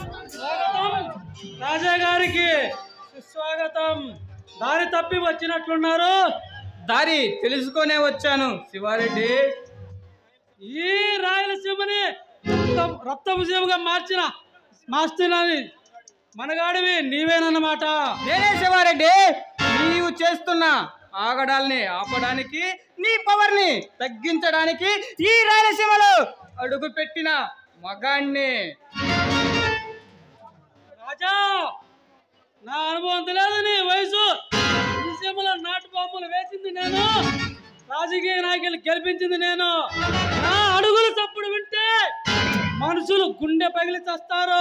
స్వాగతం రాజా గారికి సుస్వాగతం దారి తప్పి వచ్చినట్లున్నారు దారి తెలుసుకొనే వచ్చాను శివారెడ్డి ఈ రాయలసీమని రక్తం రక్తభుజముగా మార్చిన మాస్తున్నది మనగాడివి నీవేనన్నమాట నేనే శివారెడ్డి నీవు చేస్తున్న ఆగడాల్ని ఆపడానికి నీ పవర్ ని తగ్గించడానికి ఈ రాయలసీమలో అడుగు పెట్టిన మగాణ్ణి రాజా నా అనుభవం తెలియదు నీ వయసు ఈ సీమలో నాటు బాంబులు వేసింది నేను రాజకీయ నాయకులు గెలిపించింది నేను నా అడుగులు తప్పుడు వింటే మనుషులు గుండె పగిలి చస్తారు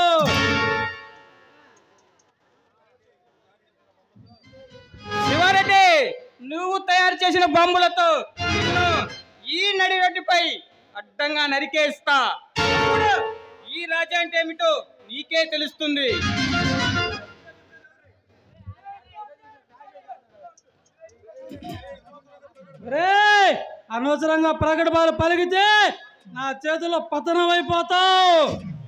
శివారెడ్డి నువ్వు తయారు చేసిన బాంబులతో నిన్ను ఈ నడిరొడ్డుపై అడ్డంగా నరికేస్తా అప్పుడు ఈ రాజా అంటే ఏమిటో నీకే తెలుస్తుంది రే అనవసరంగా ప్రకటనలు పలికితే నా చేతిలో పతనం అయిపోతావు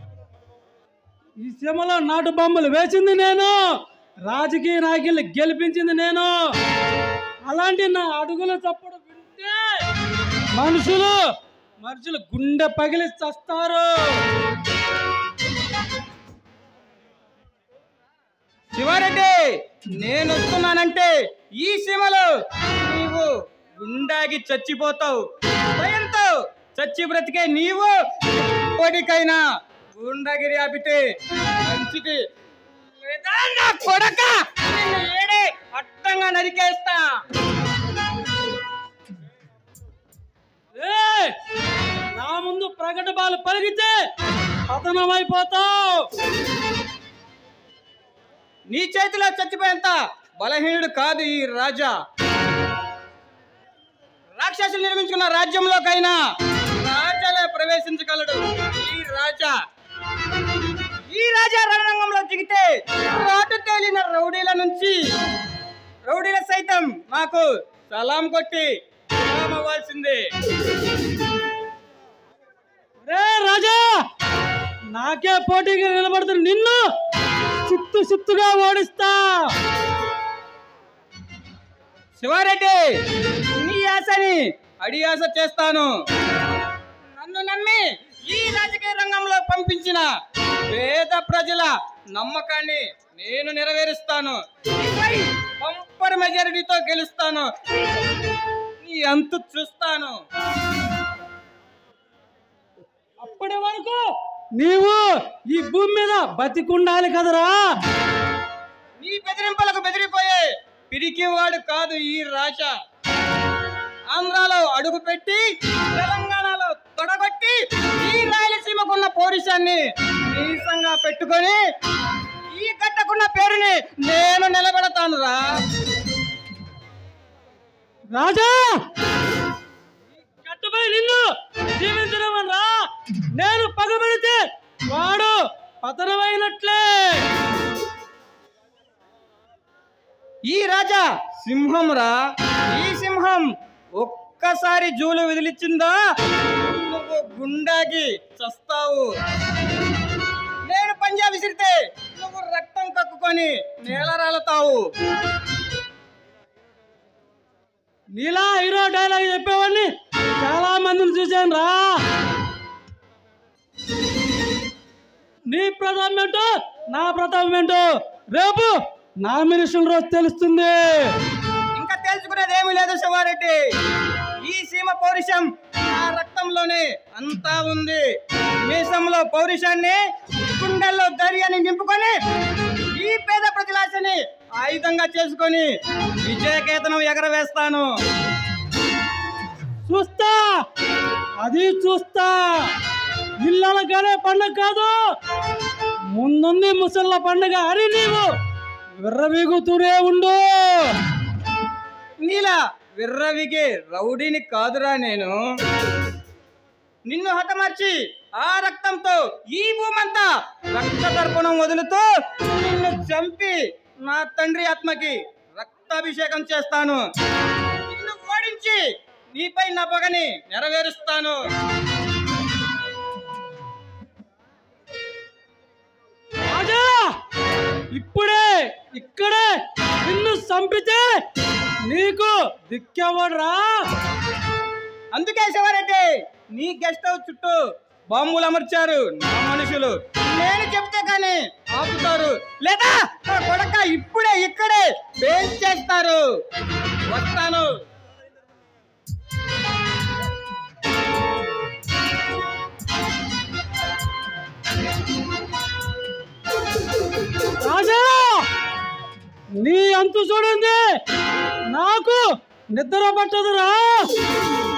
ఈ సీమలో నాటు బొమ్మలు వేసింది నేను రాజకీయ నాయకుల్ని గెలిపించింది నేను అలాంటి నా అడుగుల చప్పుడు వింటే మనుషులు మనుషులు గుండె పగిలి చస్తారు శివారెడ్డి నేను వస్తున్నానంటే ఈ సీమలో నీవు గుండాగి చచ్చిపోతావు భయంతో చచ్చి బ్రతికే నీవు ఇప్పటికైనా గుండాగిరి ఆపితే మంచిది లేదా నా కొడక నిన్ను ఏడే అట్టంగా నరికేస్తా ఏయ్! నా ముందు ప్రకటనలు పలికితే పతనం అయిపోతావు నీ చేతిలో చచ్చిపోయేంత బలహీనుడు కాదు ఈ రాజా రాక్షసులు నిర్మించుకున్న రాజ్యంలోకైనా రాజాలే ప్రవేశించగలడు ఈ రాజా ఈ రాజా రణరంగంలో దిగితే రాటు తేలిన రౌడీల నుంచి రౌడీల సైతం నాకు సలాం కొట్టి సలాం అవ్వాల్సిందే రే రాజా నాకే పోటీగా నిలబడుతున్న నిన్ను చిత్తు చిత్తుగా ఓడిస్తా శివారెడ్డి నీ ఆశని అడియాస చేస్తాను నన్ను నమ్మి ఈ రాజకీయ రంగంలో పంపించిన పేద ప్రజల నమ్మకాన్ని నేను నెరవేరుస్తాను నీపై పంపర్ మెజారిటీతో గెలుస్తాను నీ అంతు చూస్తాను అప్పటి వరకు నీవు ఈ భూమి మీద బతికుండాలి కదరా నీ బెదిరింపులకు బెదిరిపోయే పిరికివాడు కాదు ఈ రాజా ఆంధ్రాలో అడుగుపెట్టి తెలంగాణలో తొడగొట్టి ఈ రాయలసీమకున్న పౌరుషాన్ని నీసంగా పెట్టుకొని ఈ గట్టకున్న పేరుని నేను నిలబెడతాను రా రాజా కట్టుపై నిన్ను జీవించడం రా నేను పగబడితే వాడు పతనమైనట్లే ఈ రాజా సింహం రా ఈ సింహం ఒక్కసారి జూలు విదిలిచ్చిందా నువ్వు గుండాకి చస్తావు నేను పంజా విసిరితే నువ్వు రక్తం కక్కుకొని నేల రాలతావు నీలా హీరో డైలాగ్ చెప్పేవాడిని చాలా మందిని చూశాను రా నీ ప్రతాపం ఏంటో నా ప్రతాపం ఏంటో రేపు నామినేషన్ రోజు తెలుస్తుంది ఇంకా తెలుసుకునేది ఏమీ లేదు శివారెడ్డి ఈ సీమ పౌరుషం నా రక్తంలోనే అంతా ఉంది మీసంలో పౌరుషాన్ని గుండెల్లో ధైర్యాన్ని నింపుకొని ఈ పేద ప్రజలాశని ఆయుధంగా చేసుకొని విజయకేతనం ఎగరవేస్తాను చూస్తా అది చూస్తా ఇళ్ళనగానే పండగ కాదు ముందుంది ముసళ్ళ పండగ అని నీవు విర్రవీగుతూనే ఉండు నీలా విర్రవిగే రౌడీని కాదురా నేను నిన్ను హతమార్చి ఆ రక్తంతో ఈ భూమంతా రక్త తర్పణం వదులుతూ నిన్ను చంపి నా తండ్రి ఆత్మకి రక్తాభిషేకం చేస్తాను నిన్ను ఓడించి నీపై నా పగని నెరవేరుస్తాను ఇప్పుడే ఇక్కడే నిన్ను చంపితే నీకు దిక్కెవడ్రా అందుకే శివారెడ్డి నీ గెస్ట్ హౌస్ చుట్టూ బాంబులు అమర్చారు నా మనుషులు నేను చెప్తే కానీ ఆపుతారు లేదా నా కొడక ఇప్పుడే ఇక్కడే పేల్ చేస్తారు వస్తాను రాజా నీ అంతు చూడండి నాకు నిద్ర పట్టదురా